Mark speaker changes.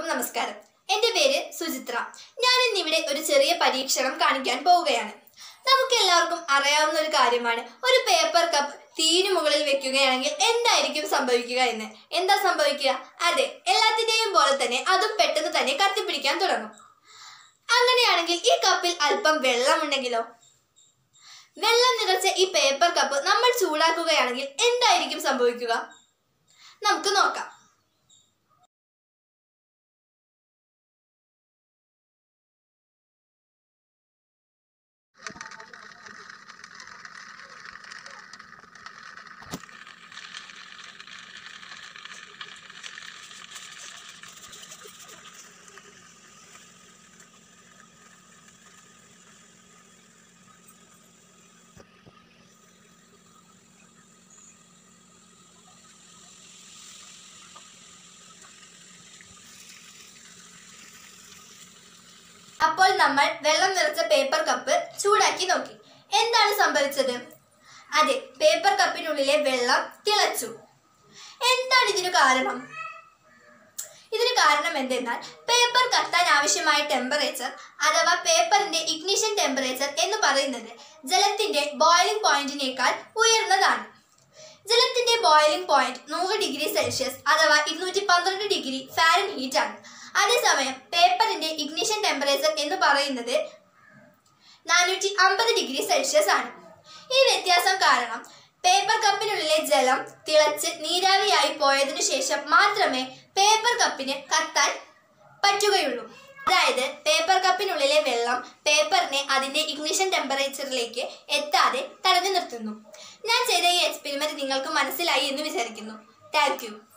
Speaker 1: എല്ലാവർക്കും നമസ്കാരം എന്റെ പേര് സുചിത്ര ഞാൻ ഇന്നിവിടെ ഒരു ചെറിയ പരീക്ഷണം കാണിക്കാൻ പോവുകയാണ് നമുക്ക് എല്ലാവർക്കും അറിയാവുന്ന ഒരു കാര്യമാണ് ഒരു പേപ്പർ കപ്പ് തീന് മുകളിൽ വെക്കുകയാണെങ്കിൽ എന്തായിരിക്കും സംഭവിക്കുക എന്ന് എന്താ സംഭവിക്കുക അതെ എല്ലാത്തിന്റെയും പോലെ തന്നെ അതും പെട്ടെന്ന് തന്നെ കത്തിപ്പിടിക്കാൻ തുടങ്ങും അങ്ങനെയാണെങ്കിൽ ഈ കപ്പിൽ അല്പം വെള്ളമുണ്ടെങ്കിലോ വെള്ളം നിറച്ച ഈ പേപ്പർ കപ്പ് നമ്മൾ ചൂടാക്കുകയാണെങ്കിൽ എന്തായിരിക്കും സംഭവിക്കുക നമുക്ക് നോക്കാം അപ്പോൾ നമ്മൾ വെള്ളം നിറച്ച പേപ്പർ കപ്പ് ചൂടാക്കി നോക്കി എന്താണ് സംഭവിച്ചത് അതെ പേപ്പർ കപ്പിനുള്ളിലെ വെള്ളം തിളച്ചു എന്താണ് ഇതിനു കാരണം ഇതിന് കാരണം എന്തെന്നാൽ പേപ്പർ കത്താൻ ആവശ്യമായ ടെമ്പറേച്ചർ അഥവാ പേപ്പറിന്റെ ഇഗ്നിഷൻ ടെമ്പറേച്ചർ എന്ന് പറയുന്നത് ജലത്തിന്റെ ബോയിലിംഗ് പോയിന്റിനേക്കാൾ ഉയർന്നതാണ് ജലത്തിന്റെ ബോയിലിംഗ് പോയിന്റ് നൂറ് ഡിഗ്രി സെൽഷ്യസ് അഥവാ ഇരുന്നൂറ്റി പന്ത്രണ്ട് ഡിഗ്രി ഫാരൻ ഹീറ്റ് ആണ് അതേസമയം പേപ്പറിന്റെ ഇഗ്നിഷൻ ടെമ്പറേച്ചർ എന്ന് പറയുന്നത് നാനൂറ്റി അമ്പത് ഡിഗ്രി സെൽഷ്യസ് ആണ് ഈ വ്യത്യാസം കാരണം പേപ്പർ കപ്പിനുള്ളിലെ ജലം തിളച്ച് നീരാവിയായി പോയതിനു ശേഷം മാത്രമേ പേപ്പർ കപ്പിന് കത്താൻ പറ്റുകയുള്ളൂ അതായത് പേപ്പർ കപ്പിനുള്ളിലെ വെള്ളം പേപ്പറിനെ അതിന്റെ ഇഗ്നിഷൻ ടെമ്പറേച്ചറിലേക്ക് എത്താതെ തടഞ്ഞു നിർത്തുന്നു ഞാൻ ചെയ്ത ഈ എക്സ്പെരിമെന്റ് നിങ്ങൾക്ക് മനസ്സിലായി എന്ന് വിചാരിക്കുന്നു താങ്ക് യു